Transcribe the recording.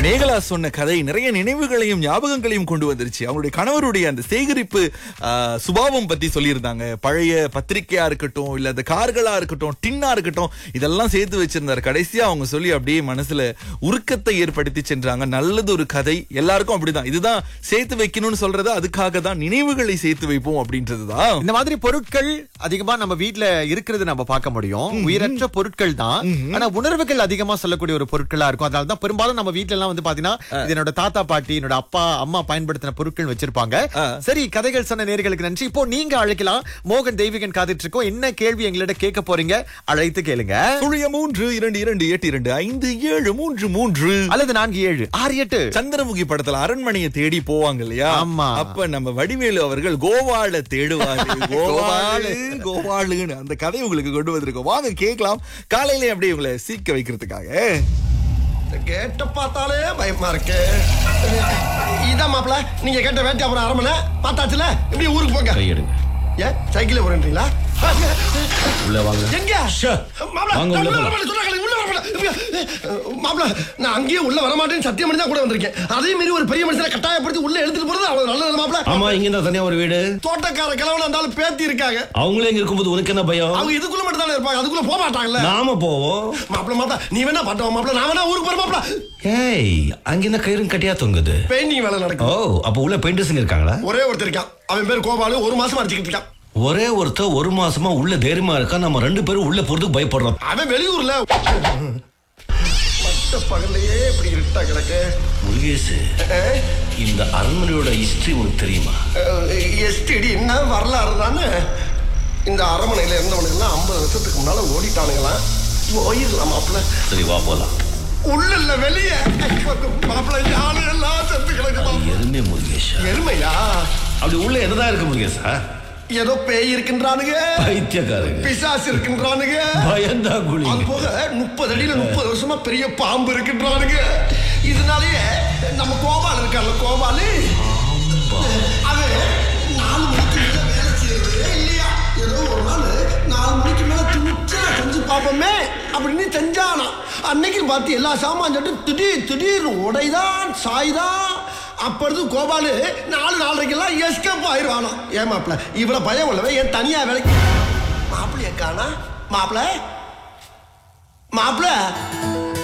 மேகலா சொன்ன கதை நிறைய நினைவுகளையும் ஞாபகங்களையும் கொண்டு வந்துருச்சு அவங்களுடைய கணவருடைய அந்த சேகரிப்பு ஆ, சுபாவம் பத்தி சொல்லியிருந்தாங்க பழைய பத்திரிக்கையா இருக்கட்டும் இல்ல அந்த கார்களா இருக்கட்டும் டின்னா இருக்கட்டும் இதெல்லாம் சேர்த்து வச்சிருந்தாரு கடைசியா அவங்க சொல்லி அப்படியே மனசுல உருக்கத்தை ஏற்படுத்தி சென்றாங்க நல்லது ஒரு கதை எல்லாருக்கும் அப்படிதான் இதுதான் சேர்த்து வைக்கணும்னு சொல்றது அதுக்காக தான் நினைவுகளை சேர்த்து வைப்போம் அப்படின்றதுதான் இந்த மாதிரி பொருட்கள் அதிகமா நம்ம வீட்ல இருக்கிறது நம்ம பார்க்க முடியும் உயிரற்ற பொருட்கள் தான் ஆனா உணர்வுகள் அதிகமா சொல்லக்கூடிய ஒரு பொருட்களா இருக்கும் அதனால தான் பெரும்பாலும் நம்ம வீட்ல எல்லாம் வந்து பாத்தீங்கன்னா இது என்னோட தாத்தா பாட்டி என்னோட அப்பா அம்மா பயன்படுத்தின பொருட்கள் வச்சிருப்பாங்க சரி கதைகள் சொன்ன நேர்களுக்கு நன்றி இப்போ நீங்க அழைக்கலாம் மோகன் தெய்வீகன் காத்துட்டு இருக்கோம் என்ன கேள்வி எங்களிடம் கேட்க போறீங்க அழைத்து கேளுங்க சுழிய மூன்று இரண்டு இரண்டு எட்டு இரண்டு ஐந்து ஏழு மூன்று மூன்று அல்லது நான்கு ஏழு ஆறு எட்டு சந்திரமுகி படத்துல அரண்மனையை தேடி போவாங்க இல்லையா ஆமா. அப்ப நம்ம வடிவேலு அவர்கள் கோவால தேடுவாரு கோவாலு கோவாலுன்னு அந்த கதை உங்களுக்கு கொண்டு வந்திருக்கோம் வாங்க கேட்கலாம் காலையில அப்படியே உங்களை சீக்க வைக்கிறதுக்காக கேட்ட பார்த்தாலே பயமா இருக்கு இதான் மாப்பிள நீங்க கேட்ட வேட்டை அப்புறம் அரமனை பார்த்தாச்சுல இப்படி ஊருக்கு போங்க கையெடுங்க ஏன் சைக்கிள் போறீங்களா உள்ள வாங்க எங்க ஷே. மாப்பிள, வாங்க, நான் உள்ள உள்ள போலாம். வரமாட்டேன், சொன்னாங்களே, உள்ள வரமாட்டேன். மாப்பிள நான் அங்கேயே உள்ள வரமாட்டேன்னு சத்தியம் பண்ணி தான் கூட வந்திருக்கேன் அதே மாதிரி ஒரு பெரிய மனுஷனை கட்டாயப்படுத்தி உள்ள எடுத்துட்டு போறது அவ்வளவு நல்லது மாப்பிள ஆமா இங்க இருந்தா தனியா ஒரு வீடு தோட்டக்கார கிழவன இருந்தாலும் பேத்தி இருக்காங்க அவங்களே இங்க இருக்கும்போது உனக்கு என்ன பயம் அவங்க இதுக்குள்ள மட்டும் தானே இருப்பாங்க அதுக்குள்ள போக மாட்டாங்கல்ல நாம போவோம் மாப்பிள மாப்பிள நீ வேணா பாட்டோம் மாப்பிள நான் வேணா ஊருக்கு போற மாப்பிள ஏய் அங்க என்ன கயிறும் கட்டியா தொங்குது பெயிண்டிங் வேலை ஓ நடக்கும் அப்ப உள்ள பெயிண்டர்ஸுங்க இருக்காங்களா ஒரே ஒருத்தர் இருக்கான் அவன் பேர் கோபாலு ஒரு மாசமா அடிச்சுக்கிட்டு இருக்கான் ஒரே ஒருத்தர் ஒரு மாசமா உள்ள தைரியமா இருக்கா நம்ம ரெண்டு பேரும் உள்ள போறதுக்கு பயப்படுறோம் அவன் வெளியூர்ல மத்த பகல்லையே இப்படி இருட்டா கிடக்கு முருகேஷ் இந்த அரண்மனையோட ஹிஸ்டரி உனக்கு தெரியுமா எஸ்டிடி என்ன வரலாறு தானே இந்த அரமனையில இருந்தவனுங்கெல்லாம் ஐம்பது வருஷத்துக்கு முன்னால ஓடிட்டானுங்களாம் போயிடலாம் மாப்பிள்ள சரி வா போலாம் உள்ள இல்ல வெளியே மாப்பிள்ள யாரு எல்லாம் செத்து கிடக்கு மாப்பிள்ளை. எருமே முருகேஷ் எருமையா அப்படி உள்ள என்னதான் இருக்கு முருகேஷா ஏதோ பேய் இருக்கின்றானுங்க பைத்தியக்காரங்க பிசாசு இருக்கின்றானுங்க பயந்தா குழி அது போக முப்பது அடியில முப்பது வருஷமா பெரிய பாம்பு இருக்கின்றானுங்க இதனாலயே நம்ம கோபால் இருக்கான்ல கோபாலு அவன் நாலு மணிக்கு மேல வேலை செய்யறதே இல்லையா ஏதோ ஒரு நாள் நாலு மணிக்கு மேல துணிச்சா செஞ்சு பார்ப்போமே அப்படின்னு செஞ்சானா அன்னைக்கு பார்த்து எல்லா சாமான் சொல்லிட்டு திடீர் திடீர்னு உடைதான் சாய்தான் அப்பொழுது கோபாலு நாலு நாலரைக்கெல்லாம் எஸ்கேப் ஆயிடுவானா ஏன் மாப்பிள்ள இவ்வளவு பயம் உள்ளவே ஏன் தனியா வேலைக்கு மாப்பிள்ளைய காணா மாப்பிள்ள மாப்பிள்ள